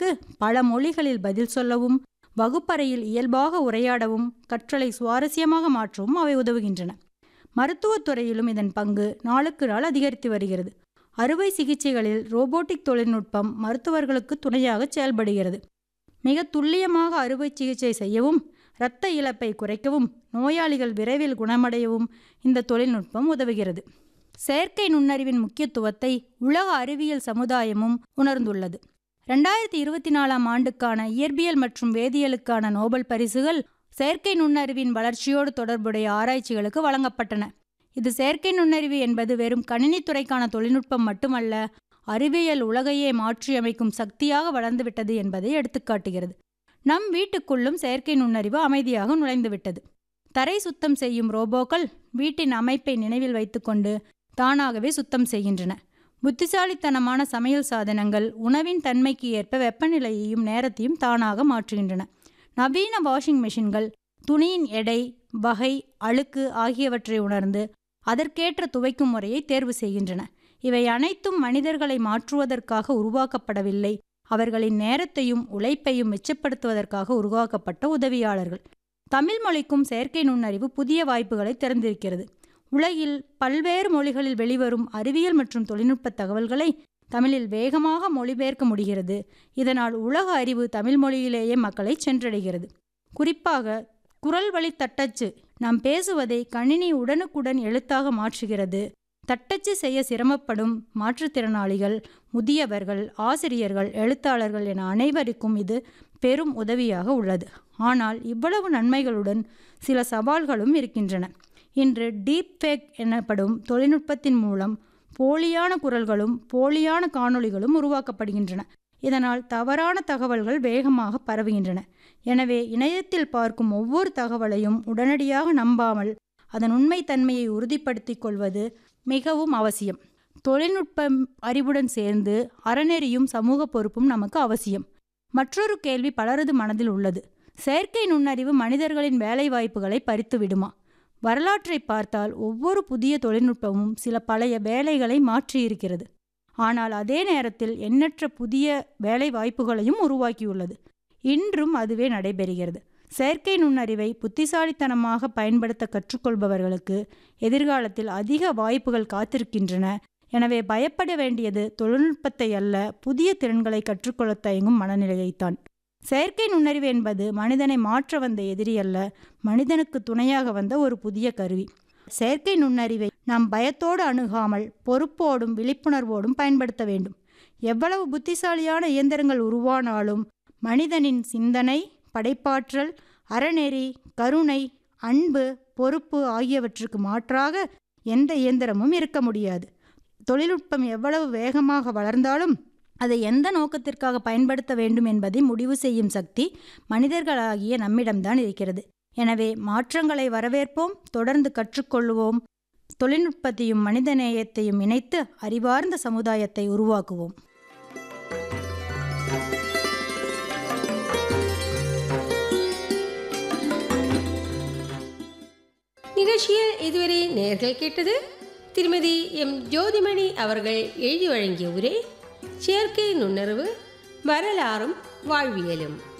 கேள்விகளுக்கு பல மொழிகளில் பதில் சொல்லவும் வகுப்பறையில் இயல்பாக உரையாடவும் கற்றலை சுவாரஸ்யமாக மாற்றவும் அவை உதவுகின்றன மருத்துவத் துறையிலும் இதன் பங்கு நாளுக்கு நாள் அதிகரித்து வருகிறது அறுவை சிகிச்சைகளில் ரோபோட்டிக் தொழில்நுட்பம் மருத்துவர்களுக்கு துணையாக செயல்படுகிறது மிக துல்லியமாக அறுவை சிகிச்சை செய்யவும் இரத்த இழப்பை குறைக்கவும் நோயாளிகள் விரைவில் குணமடையவும் இந்த தொழில்நுட்பம் உதவுகிறது செயற்கை நுண்ணறிவின் முக்கியத்துவத்தை உலக அறிவியல் சமுதாயமும் உணர்ந்துள்ளது ரெண்டாயிரத்தி இருபத்தி நாலாம் ஆண்டுக்கான இயற்பியல் மற்றும் வேதியியலுக்கான நோபல் பரிசுகள் செயற்கை நுண்ணறிவின் வளர்ச்சியோடு தொடர்புடைய ஆராய்ச்சிகளுக்கு வழங்கப்பட்டன இது செயற்கை நுண்ணறிவு என்பது வெறும் கணினித்துறைக்கான தொழில்நுட்பம் மட்டுமல்ல அறிவியல் உலகையே மாற்றியமைக்கும் சக்தியாக வளர்ந்துவிட்டது என்பதை எடுத்துக்காட்டுகிறது நம் வீட்டுக்குள்ளும் செயற்கை நுண்ணறிவு அமைதியாக நுழைந்துவிட்டது தரை சுத்தம் செய்யும் ரோபோக்கள் வீட்டின் அமைப்பை நினைவில் வைத்துக்கொண்டு தானாகவே சுத்தம் செய்கின்றன புத்திசாலித்தனமான சமையல் சாதனங்கள் உணவின் தன்மைக்கு ஏற்ப வெப்பநிலையையும் நேரத்தையும் தானாக மாற்றுகின்றன நவீன வாஷிங் மெஷின்கள் துணியின் எடை வகை அழுக்கு ஆகியவற்றை உணர்ந்து அதற்கேற்ற துவைக்கும் முறையை தேர்வு செய்கின்றன இவை அனைத்தும் மனிதர்களை மாற்றுவதற்காக உருவாக்கப்படவில்லை அவர்களின் நேரத்தையும் உழைப்பையும் மிச்சப்படுத்துவதற்காக உருவாக்கப்பட்ட உதவியாளர்கள் தமிழ் மொழிக்கும் செயற்கை நுண்ணறிவு புதிய வாய்ப்புகளை திறந்திருக்கிறது உலகில் பல்வேறு மொழிகளில் வெளிவரும் அறிவியல் மற்றும் தொழில்நுட்ப தகவல்களை தமிழில் வேகமாக மொழிபெயர்க்க முடிகிறது இதனால் உலக அறிவு தமிழ் மொழியிலேயே மக்களை சென்றடைகிறது குறிப்பாக குரல் வழி தட்டச்சு நாம் பேசுவதை கணினி உடனுக்குடன் எழுத்தாக மாற்றுகிறது தட்டச்சு செய்ய சிரமப்படும் மாற்றுத்திறனாளிகள் முதியவர்கள் ஆசிரியர்கள் எழுத்தாளர்கள் என அனைவருக்கும் இது பெரும் உதவியாக உள்ளது ஆனால் இவ்வளவு நன்மைகளுடன் சில சவால்களும் இருக்கின்றன இன்று டீப் ஃபேக் எனப்படும் தொழில்நுட்பத்தின் மூலம் போலியான குரல்களும் போலியான காணொளிகளும் உருவாக்கப்படுகின்றன இதனால் தவறான தகவல்கள் வேகமாக பரவுகின்றன எனவே இணையத்தில் பார்க்கும் ஒவ்வொரு தகவலையும் உடனடியாக நம்பாமல் அதன் உண்மைத்தன்மையை உறுதிப்படுத்திக் கொள்வது மிகவும் அவசியம் தொழில்நுட்பம் அறிவுடன் சேர்ந்து அறநெறியும் சமூக பொறுப்பும் நமக்கு அவசியம் மற்றொரு கேள்வி பலரது மனதில் உள்ளது செயற்கை நுண்ணறிவு மனிதர்களின் வேலை வாய்ப்புகளை பறித்து விடுமா வரலாற்றை பார்த்தால் ஒவ்வொரு புதிய தொழில்நுட்பமும் சில பழைய வேலைகளை மாற்றியிருக்கிறது ஆனால் அதே நேரத்தில் எண்ணற்ற புதிய வேலை வாய்ப்புகளையும் உருவாக்கியுள்ளது இன்றும் அதுவே நடைபெறுகிறது செயற்கை நுண்ணறிவை புத்திசாலித்தனமாக பயன்படுத்த கற்றுக்கொள்பவர்களுக்கு எதிர்காலத்தில் அதிக வாய்ப்புகள் காத்திருக்கின்றன எனவே பயப்பட வேண்டியது தொழில்நுட்பத்தை அல்ல புதிய திறன்களை கற்றுக்கொள்ள தயங்கும் மனநிலையைத்தான் செயற்கை நுண்ணறிவு என்பது மனிதனை மாற்ற வந்த எதிரி அல்ல மனிதனுக்கு துணையாக வந்த ஒரு புதிய கருவி செயற்கை நுண்ணறிவை நாம் பயத்தோடு அணுகாமல் பொறுப்போடும் விழிப்புணர்வோடும் பயன்படுத்த வேண்டும் எவ்வளவு புத்திசாலியான இயந்திரங்கள் உருவானாலும் மனிதனின் சிந்தனை படைப்பாற்றல் அறநெறி கருணை அன்பு பொறுப்பு ஆகியவற்றுக்கு மாற்றாக எந்த இயந்திரமும் இருக்க முடியாது தொழில்நுட்பம் எவ்வளவு வேகமாக வளர்ந்தாலும் அதை எந்த நோக்கத்திற்காக பயன்படுத்த வேண்டும் என்பதை முடிவு செய்யும் சக்தி மனிதர்களாகிய நம்மிடம்தான் இருக்கிறது எனவே மாற்றங்களை வரவேற்போம் தொடர்ந்து கற்றுக்கொள்வோம் தொழில்நுட்பத்தையும் மனிதநேயத்தையும் இணைத்து அறிவார்ந்த சமுதாயத்தை உருவாக்குவோம் நிகழ்ச்சியில் இதுவரை நேர்கள் கேட்டது திருமதி எம் ஜோதிமணி அவர்கள் எழுதி வழங்கிய உரை செயற்கை நுண்ணறிவு வரலாறும் வாழ்வியலும்